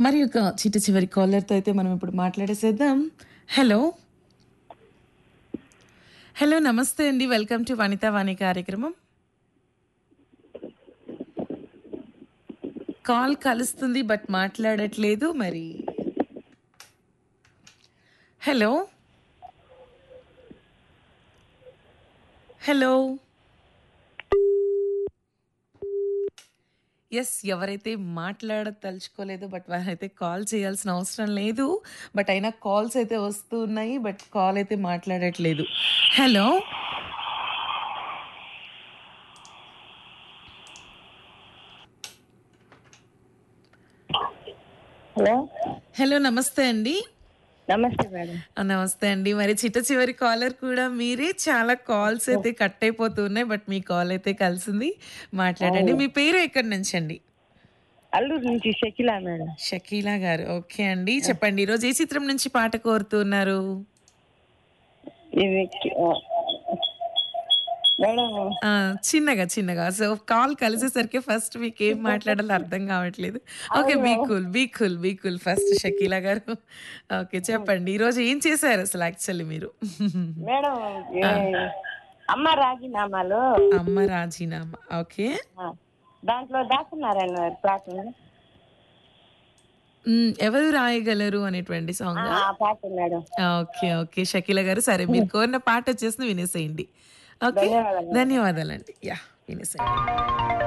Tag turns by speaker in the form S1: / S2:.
S1: మరి ఒక చిట్ట చివరి కాలర్తో అయితే మనం ఇప్పుడు మాట్లాడేసేద్దాం హలో హలో నమస్తే అండి వెల్కమ్ టు వనితా వాణి కార్యక్రమం కాల్ కలుస్తుంది బట్ మాట్లాడట్లేదు మరి హలో హలో ఎస్ ఎవరైతే మాట్లాడతలుచుకోలేదో బట్ వారైతే కాల్ చేయాల్సిన అవసరం లేదు బట్ అయినా కాల్స్ అయితే వస్తూ ఉన్నాయి బట్ కాల్ అయితే మాట్లాడట్లేదు హలో
S2: హలో
S1: హలో నమస్తే అండి
S2: నమస్తే మేడం
S1: ఆ, నమస్తే అండి మరి చిట్ట చివరి కాలర్ కూడా మీరే చాలా కాల్స్ అయితే కట్ అయిపోతున్నాయి బట్ మీ కాల్ అయితే కలిసింది మాట్లాడండి మీ పేరు ఎక్కడి నుంచి అండి
S2: అల్లూరు నుంచి షకిలా మేడం
S1: షకీలా గారు ఓకే అండి చెప్పండి ఈరోజు ఏ చిత్రం నుంచి పాట కోరుతున్నారు
S2: ఇది కి- ఆ, మేడం
S1: ఆ, చిన్నగా చిన్నగా సో కాల్ కలిసేసరికి ఫస్ట్ మీకు ఏం మాట్లాడాలో అర్థం కావట్లేదు okay be cool be cool be cool first Shakeela గారు ఓకే చెప్పండి ఈరోజు ఏం చేశారు అసలు యాక్చువల్లీ మీరు
S2: మేడం ఏ, అమ్మ రాజీనామాలు
S1: అమ్మ రాజీనామా ఓకే
S2: ఆ, దాంట్లో దాస్తున్నారాయణ గారి పాట ఉంది.
S1: మ్, ఎవరు రాయగలరు అనేటువంటి
S2: ఆ,
S1: సాంగ్
S2: ఆ పాట మేడం
S1: ఓకే ఓకే షకీలా గారు సరే మీరు కోరిన పాట వచ్చేసి వినేసేయండి ఓకే
S2: ధన్యవాదాలు.
S1: ధన్యవాదాలండి యా వినేసేయండి